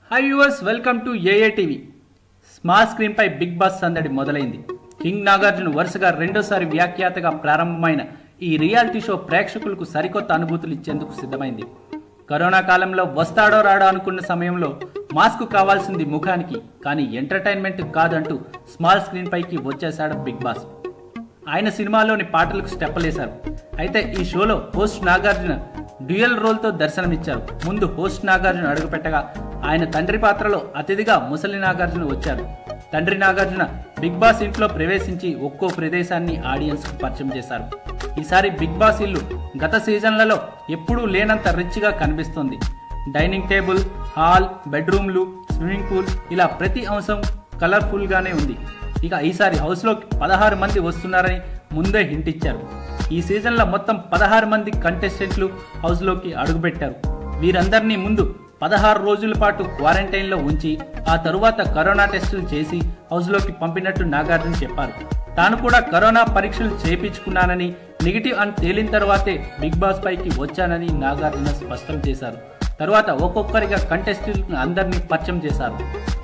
High yours welcome to AA TV small screen పై Bigg Boss సందడి మొదలైంది king Nagarjuna వరుసగా రెండోసారి వ్యాఖ్యాతగా ప్రారంభమైన ఈ రియాలిటీ షో ప్రేక్షకులకు సరికొత్త అనుభూతులు ఇచ్చేందుకు సిద్ధమైంది కరోనా కాలంలో వస్తాడో రాడో అనుకున్న సమయంలో మాస్క్ కావాల్సింది ముఖానికి కానీ ఎంటర్టైన్మెంట్ కాదంటూ స్మాల్ స్క్రీన్ పైకి వచ్చేశాడు బిగ్ బాస్ ఆయన సినిమాలోని పాటలకు స్టెప్పలేశారు అయితే ఈ షోలో హోస్ట్ నాగార్జున డ్యూయల్ రోల్తో దర్శనమిచ్చారు ముందు హోస్ట్ నాగార్జున అడుగుపెట్టగా ఆయన తండ్రి పాత్రలో అతిథిగా ముసలి నాగార్జున వచ్చారు తండ్రి నాగార్జున బిగ్ బాస్ ఇంట్లో ప్రవేశించి ఒక్కో ప్రదేశాన్ని ఆడియన్స్ కు పరిచయం చేశారు ఈసారి బిగ్ బాస్ ఇల్లు గత సీజన్లలో ఎప్పుడూ లేనంత రిచ్గా కనిపిస్తుంది డైనింగ్ టేబుల్ హాల్ బెడ్రూమ్లు స్విమ్మింగ్ పూల్ ఇలా ప్రతి అంశం కలర్ఫుల్ గానే ఉంది ఇక ఈసారి హౌస్ లోకి పదహారు మంది వస్తున్నారని ముందే హింట్ ఇచ్చారు ఈ సీజన్లో మొత్తం పదహారు మంది కంటెస్టెంట్లు హౌస్ లోకి అడుగుపెట్టారు వీరందరినీ ముందు పదహారు రోజుల పాటు క్వారంటైన్ లో ఉంచి ఆ తరువాత కరోనా టెస్టులు చేసి హౌస్ లోకి పంపినట్టు నాగార్జున చెప్పారు తాను కూడా కరోనా పరీక్షలు చేయించుకున్నానని నెగిటివ్ అని తేలిన తర్వాతే బిగ్ బాస్ పైకి వచ్చానని నాగార్జున స్పష్టం చేశారు తరువాత ఒక్కొక్కరిగా కంటెస్టెంట్ అందరినీ పరిచయం చేశారు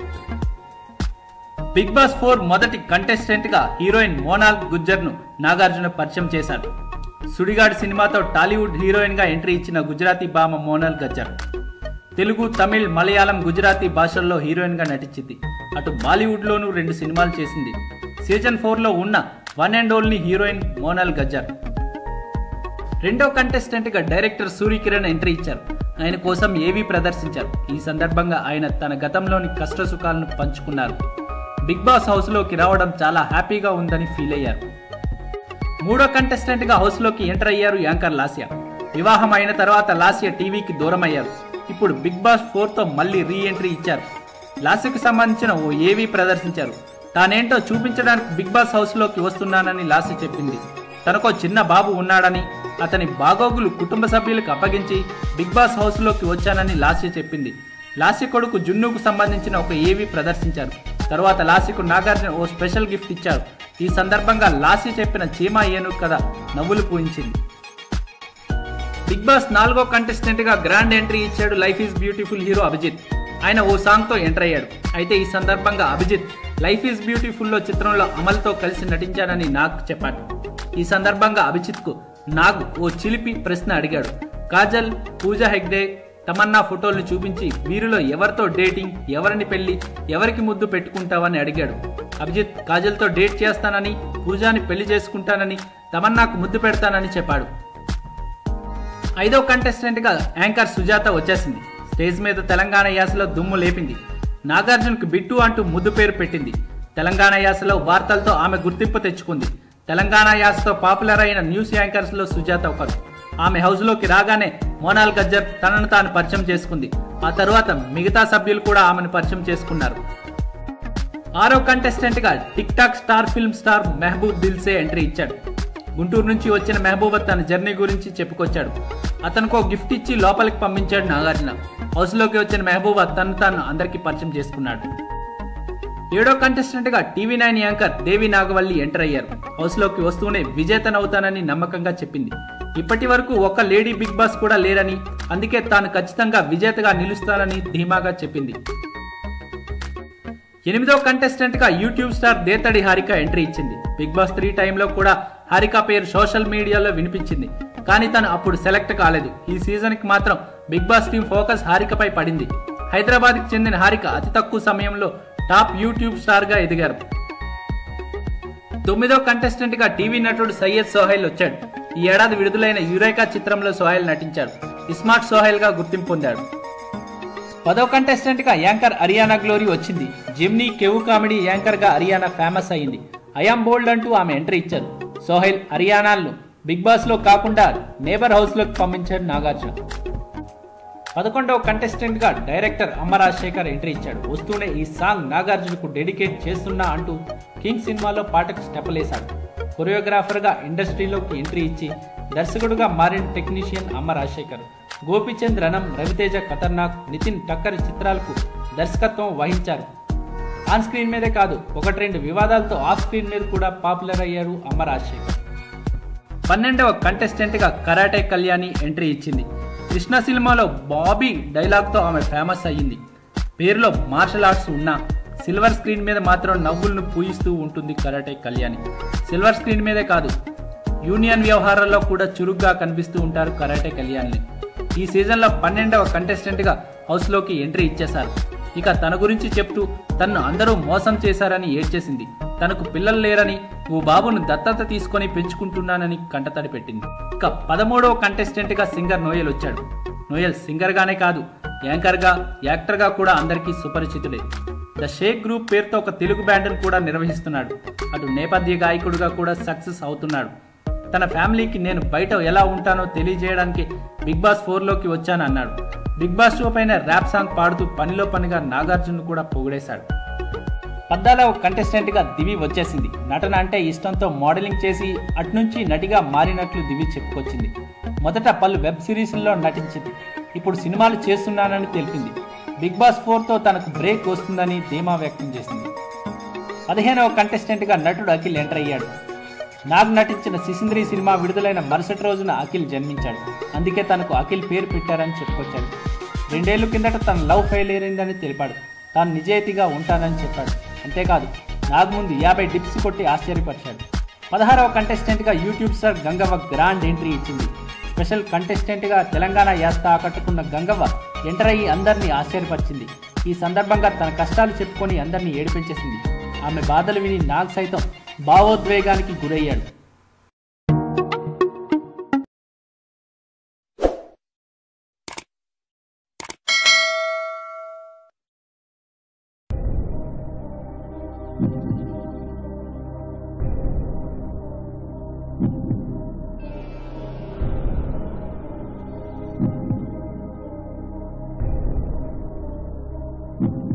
బిగ్ బాస్ ఫోర్ మొదటి కంటెస్టెంట్ గా హీరోయిన్ మోనాల్ గుజ్జర్ ను నాగార్జున పరిచయం చేశారు సుడిగాడు సినిమాతో టాలీవుడ్ హీరోయిన్ గా ఎంట్రీ ఇచ్చిన గుజరాతీ భామ మోనాల్ గజ్జర్ తెలుగు తమిళ్ మలయాళం గుజరాతీ భాషల్లో హీరోయిన్ గా నటించింది అటు బాలీవుడ్ లోనూ రెండు సినిమాలు చేసింది సీజన్ ఫోర్ లో ఉన్న one and only heroine Monal Gajjar రెండో కంటెస్టెంట్ గా డైరెక్టర్ సూర్యకిరణ్ ఎంట్రీ ఇచ్చారు ఆయన కోసం ఏవీ ప్రదర్శించారు ఈ సందర్భంగా ఆయన తన గతంలోని కష్ట సుఖాలను పంచుకున్నారు బిగ్ బాస్ హౌస్ లోకి రావడం చాలా హ్యాపీగా ఉందని ఫీల్ అయ్యారు మూడో కంటెస్టెంట్ గా హౌస్ లోకి ఎంటర్ అయ్యారు యాంకర్ లాస్య వివాహం అయిన తర్వాత లాస్య టీవీకి దూరం అయ్యారు ఇప్పుడు బిగ్ బాస్ ఫోర్ తో మళ్ళీ రీ ఎంట్రీ ఇచ్చారు లాస్యకు సంబంధించిన ఓ ఏవీ ప్రదర్శించారు తానేంటో చూపించడానికి బిగ్ బాస్ హౌస్ లోకి వస్తున్నానని లాస్య చెప్పింది తనకో చిన్న బాబు ఉన్నాడని అతని బాగోగులు కుటుంబ సభ్యులకు అప్పగించి బిగ్ బాస్ హౌస్ లోకి వచ్చానని లాస్య చెప్పింది లాస్య కొడుకు జున్నుకు సంబంధించిన ఒక ఏవీ ప్రదర్శించారు తర్వాత లాస్యకు నాగార్జున ఓ స్పెషల్ గిఫ్ట్ ఇచ్చారు ఈ సందర్భంగా లాస్య చెప్పిన చీమా ఏనుగు కథ నవ్వులు పూయించింది బిగ్ బాస్ నాలుగో కంటెస్టెంట్ గా గ్రాండ్ ఎంట్రీ ఇచ్చాడు life is beautiful hero Abhijeet ఆయన ఓ సాంగ్ తో ఎంటర్ అయ్యాడు అయితే ఈ సందర్భంగా అభిజిత్ లైఫ్ ఈజ్ బ్యూటిఫుల్ లో చిత్రంలో అమల్తో కలిసి నటించానని నాగ్ చెప్పాడు ఈ సందర్భంగా అభిజిత్ కు నాగ్ ఓ చిలిపి ప్రశ్న అడిగాడు కాజల్ పూజా హెగ్డే తమన్నా ఫోటోల్ని చూపించి వీరిలో ఎవరితో డేటింగ్ ఎవరిని పెళ్లి ఎవరికి ముద్దు పెట్టుకుంటావని అడిగాడు అభిజిత్ కాజల్తో డేట్ చేస్తానని పూజాని పెళ్లి చేసుకుంటానని తమన్నాకు ముద్దు పెడతానని చెప్పాడు ఐదో కంటెస్టెంట్ గా యాంకర్ సుజాత వచ్చేసింది స్టేజ్ మీద తెలంగాణ యాసలో దుమ్ము లేపింది నాగార్జునకు బిట్టు అంటూ ముద్దు పేరు పెట్టింది తెలంగాణ యాసలో వార్తలతో ఆమె గుర్తింపు తెచ్చుకుంది తెలంగాణ యాసతో పాపులర్ అయిన న్యూస్ యాంకర్స్ లో సుజాత ఒకరు ఆమె హౌస్ లోకి రాగానే మోనాల్ గజ్జర్ తనను తాను పరిచయం చేసుకుంది ఆ తరువాత మిగతా సభ్యులు కూడా ఆమెను పరిచయం చేసుకున్నారు ఆరో కంటెస్టెంట్ గా TikTok star film star Mehaboob Dilse entry ఇచ్చాడు గుంటూరు నుంచి వచ్చిన మెహబూబ్ తన జర్నీ గురించి చెప్పుకొచ్చాడు అతనికి ఒక గిఫ్ట్ ఇచ్చి లోపలికి పంపించాడు నాగార్జున హౌస్ లోకి వచ్చిన మెహబూబ్ తను తాను అందరికీ పరిచయం చేసుకున్నాడు ఏడో కంటెస్టెంట్ గా TV nine anchor Devi Nagavalli enter అయ్యారు హౌస్ లోకి వస్తూనే విజేతనవుతానని నమ్మకంగా చెప్పింది ఇప్పటి వరకు ఒక్క లేడీ బిగ్ బాస్ కూడా లేరని అందుకే తాను ఖచ్చితంగా విజేతగా నిలుస్తానని ధీమాగా చెప్పింది ఎనిమిదో కంటెస్టెంట్ గా YouTube star Dethadi Harika entry ఇచ్చింది బిగ్ బాస్ త్రీ టైంలో కూడా హారిక పేరు సోషల్ మీడియాలో వినిపించింది కానీ తను అప్పుడు సెలెక్ట్ కాలేదు ఈ సీజన్ కి మాత్రం బిగ్ బాస్ టీం ఫోకస్ హారికపై పడింది హైదరాబాద్ కి చెందిన హారిక అతి తక్కువ సమయంలో టాప్ యూట్యూబ్ స్టార్ గా ఎదిగారు తొమ్మిదో కంటెస్టెంట్ గా టీవీ నటుడు సయ్యద్ సోహైల్ వచ్చాడు ఈ ఏడాది విడుదలైన యురేకా చిత్రంలో సోహైల్ నటించాడు ఇస్మార్ట్ సోహైల్ గా గుర్తింపు పొందాడు పదో కంటెస్టెంట్ గా యాంకర్ అరియానా గ్లోరీ వచ్చింది జిమ్నీ కెవు కామెడీ యాంకర్ గా అరియానా ఫేమస్ అయింది ఐఎమ్ బోల్డ్ అంటూ ఆమె ఎంట్రీ ఇచ్చారు సోహైల్ హరియానాలను బిగ్ బాస్ లో కాకుండా నేబర్ హౌస్ లోకి పంపించాడు నాగార్జున పదకొండవ కంటెస్టెంట్ గా డైరెక్టర్ అమ్మ రాజశేఖర్ ఎంట్రీ ఇచ్చాడు వస్తూనే ఈ సాంగ్ నాగార్జునకు డెడికేట్ చేస్తున్నా అంటూ కింగ్ సినిమాలో పాటకు స్టెప్పలేశాడు కొరియోగ్రాఫర్ గా ఇండస్ట్రీలోకి ఎంట్రీ ఇచ్చి దర్శకుడుగా మారిన టెక్నీషియన్ అమ్మ రాజశేఖర్ గోపిచంద్ రణం రవితేజ ఖతర్నాక్ నితిన్ టక్కర్ చిత్రాలకు దర్శకత్వం వహించారు ఆన్ స్క్రీన్ మీదే కాదు ఒకటి రెండు వివాదాలతో ఆఫ్ స్క్రీన్ మీద కూడా పాపులర్ అయ్యారు అమ్మ రాజశేఖర్ పన్నెండవ కంటెస్టెంట్ గా కరాటే కళ్యాణి ఎంట్రీ ఇచ్చింది కృష్ణ సినిమాలో బాబీ డైలాగ్తో ఆమె ఫేమస్ అయ్యింది పేరులో మార్షల్ ఆర్ట్స్ ఉన్నా సిల్వర్ స్క్రీన్ మీద మాత్రం నవ్వులను పూయిస్తూ ఉంటుంది కరాటే కళ్యాణి సిల్వర్ స్క్రీన్ మీదే కాదు యూనియన్ వ్యవహారాల్లో కూడా చురుగ్గా కనిపిస్తూ ఉంటారు కరాటే కళ్యాణ్ని ఈ సీజన్లో పన్నెండవ కంటెస్టెంట్గా హౌస్లోకి ఎంట్రీ ఇచ్చేశారు ఇక తన గురించి చెప్తూ తన్ను అందరూ మోసం చేశారని ఏడ్చేసింది తనకు పిల్లలు లేరని ఓ బాబును దత్తత తీసుకొని పెంచుకుంటున్నానని కంటతడి పెట్టింది ఇక పదమూడవ కంటెస్టెంట్గా సింగర్ నోయల్ వచ్చాడు నోయల్ సింగర్గానే కాదు యాంకర్గా యాక్టర్గా కూడా అందరికీ సుపరిచితుడే ద షేక్ గ్రూప్ పేరుతో ఒక తెలుగు బ్యాండ్ను కూడా నిర్వహిస్తున్నాడు అటు నేపథ్య గాయకుడిగా కూడా సక్సెస్ అవుతున్నాడు తన ఫ్యామిలీకి నేను బయట ఎలా ఉంటానో తెలియజేయడానికి బిగ్ బాస్ ఫోర్లోకి వచ్చాను అన్నాడు బిగ్ బాస్ షో పైన ర్యాప్ సాంగ్ పాడుతూ పనిలో పనిగా నాగార్జున కూడా పొగిడేశాడు పద్దాలవ కంటెస్టెంట్గా దివి వచ్చేసింది నటన అంటే ఇష్టంతో మోడలింగ్ చేసి అట్నుంచి నటిగా మారినట్లు దివి చెప్పుకొచ్చింది మొదట పలు వెబ్ సిరీస్ల్లో నటించింది ఇప్పుడు సినిమాలు చేస్తున్నానని తెలిపింది బిగ్ బాస్ ఫోర్తో తనకు బ్రేక్ వస్తుందని ధీమా వ్యక్తం చేసింది పదిహేనవ కంటెస్టెంట్గా నటుడు అఖిల్ ఎంటర్ అయ్యాడు నాగ్ నటించిన సిసింద్రి సినిమా విడుదలైన మరుసటి రోజున అఖిల్ జన్మించాడు అందుకే తనకు అఖిల్ పేరు పెట్టారని చెప్పుకొచ్చాడు రెండేళ్ల కిందట తన లవ్ ఫెయిల్ అయిందని తెలిపాడు తాను నిజాయితీగా ఉంటానని చెప్పాడు అంతేకాదు నాగ్ ముందు యాభై డిప్స్ కొట్టి ఆశ్చర్యపరిచాడు పదహారవ కంటెస్టెంట్గా YouTube star Gangavva grand entry ఇచ్చింది స్పెషల్ కంటెస్టెంట్గా తెలంగాణ యాస్త ఆకట్టుకున్న గంగవ్వ ఎంటర్ అయ్యి అందరినీ ఆశ్చర్యపరిచింది ఈ సందర్భంగా తన కష్టాలు చెప్పుకొని అందరినీ ఏడిపించేసింది ఆమె బాధలు విని నాగ్ సైతం భావోద్వేగానికి గురయ్యాడు Thank you.